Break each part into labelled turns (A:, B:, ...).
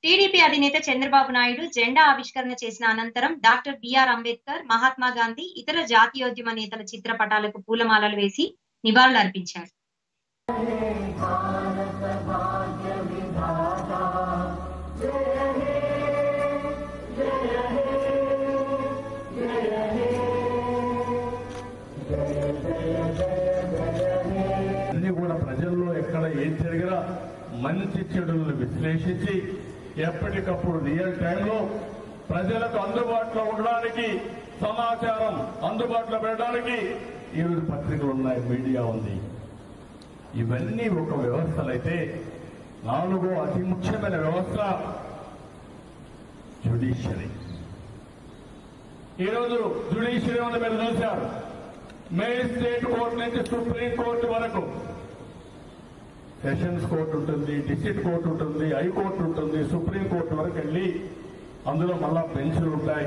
A: TDP అధినేత చంద్రబాబు నాయుడు జెండా ఆవిష్కరణ చేసిన అనంతరం డాక్టర్ బిఆర్ అంబేద్కర్ మహాత్మా గాంధీ ఇతర జాతీయోద్యమ నేతల చిత్రపటాలకు పూలమాలలు వేసి నివాళులర్పించారు
B: అన్ని కూడా ప్రజల్లో ఎక్కడ ఏం జరిగినా మంచి చెడులను విశ్లేషించి ఎప్పటికప్పుడు రియల్ టైంలో ప్రజలకు అందుబాటులో ఉండడానికి సమాచారం అందుబాటులో పెట్టడానికి ఈరోజు పత్రికలు ఉన్నాయి మీడియా ఉంది ఇవన్నీ ఒక వ్యవస్థలైతే నాలుగో అతి ముఖ్యమైన వ్యవస్థ జ్యుడిషియరీ ఈరోజు జ్యుడిషియరీ ఉంది మీరు చూశారు మేజిస్ట్రేట్ కోర్టు నుంచి సుప్రీం కోర్టు వరకు సెషన్స్ కోర్టు ఉంటుంది డిస్ట్రిక్ట్ కోర్టు ఉంటుంది హైకోర్టు ఉంటుంది సుప్రీం కోర్టు వరకు వెళ్ళి అందులో మళ్ళా బెంచ్లు ఉంటాయి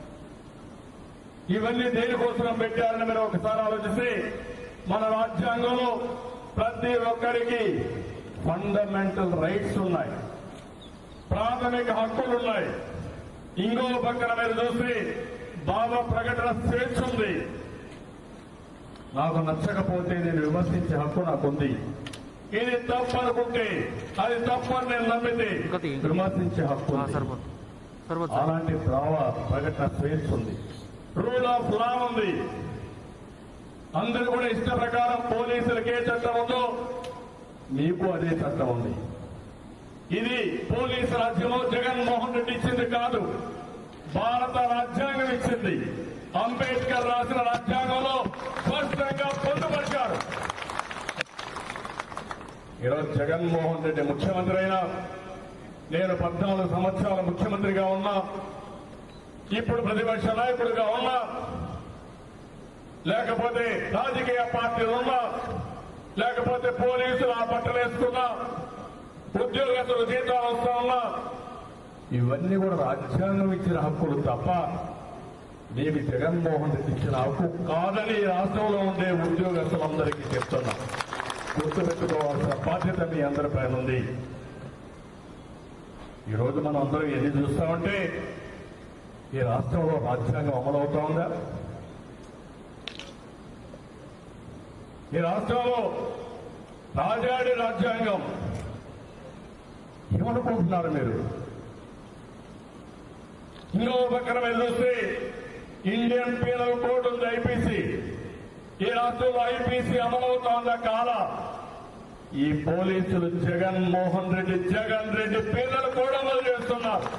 B: ఇవన్నీ దేనికోసం పెట్టారని మీరు ఒకసారి ఆలోచిస్తే మన రాజ్యాంగంలో ప్రతి ఒక్కరికి ఫండమెంటల్ రైట్స్ ఉన్నాయి ప్రాథమిక హక్కులు ఉన్నాయి ఇంకో పక్కన మీరు చూస్తే భావ ప్రకటన స్వేచ్ఛ ఉంది నాకు నచ్చకపోతే నేను విమర్శించే హక్కు నాకుంది ఇది తప్పు అనుకుంటే అది తప్పు అని నేను నమ్మితే
C: ఇంకోటి.
B: విమర్శించే హక్కు ఉంది.
C: సరిపోతుంది సరిపోతుంది సార్.
B: అలాంటి భావ ప్రకటన స్వేచ్ఛ ఉంది రూల్ ఆఫ్ లా ఉంది అందరూ కూడా ఇష్ట ప్రకారం పోలీసులకి ఏ చట్టం ఉందో మీకు అదే చట్టం ఉంది ఇది పోలీసు రాజ్యంలో జగన్మోహన్ రెడ్డి ఇచ్చింది కాదు భారత రాజ్యాంగం ఇచ్చింది అంబేద్కర్ రాసిన రాజ్యాంగంలో స్పష్టంగా పొందుపరిచారు ఈరోజు జగన్మోహన్ రెడ్డి ముఖ్యమంత్రి అయినా నేను పద్నాలుగు సంవత్సరాల ముఖ్యమంత్రిగా ఉన్నా ఇప్పుడు ప్రతిపక్ష నాయకుడిగా ఉన్నా లేకపోతే రాజకీయ పార్టీలు ఉన్నా లేకపోతే పోలీసులు ఆ బట్టలు వేసుకున్నా ఉద్యోగస్తులు జీతాలు వస్తా ఉన్నా ఇవన్నీ కూడా రాజ్యాంగం ఇచ్చిన హక్కులు తప్ప దీనికి జగన్మోహన్ రెడ్డి ఇచ్చిన హక్కు కాదని ఈ రాష్ట్రంలో ఉండే ఉద్యోగస్తులందరికీ చెప్తున్నా గుర్తుపెట్టుకోవాల్సిన బాధ్యత మీ అందరిపైన ఉంది ఈరోజు మనం అందరం ఎన్ని చూస్తామంటే ఈ రాష్ట్రంలో రాజ్యాంగం అమలవుతా ఉందా ఈ రాష్ట్రంలో రాజాడి రాజ్యాంగం ఏమనుకుంటున్నారు మీరు ఇంకో పక్కన మీరు చూస్తే ఇండియన్ పీనల్ కోడ్ ఉంది ఐపీసీ ఈ రాష్ట్రంలో ఐపీసీ అమలవుతోందా కాల ఈ పోలీసులు జగన్మోహన్ రెడ్డి జగన్ రెడ్డి పీనల్ కూడా అమలు చేస్తున్నారు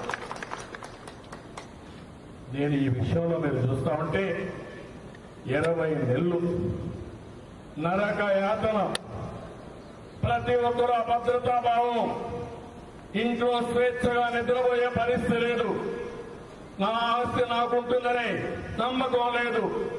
B: నేను ఈ విషయంలో మీరు చూస్తా ఉంటే ఇరవై నెలలు నరక యాతన ప్రతి ఒక్కరు అభద్రతా భావం ఇంట్లో స్వేచ్ఛగా నిద్రపోయే పరిస్థితి లేదు నా ఆస్తి నాకుంటుందనే నమ్మకం లేదు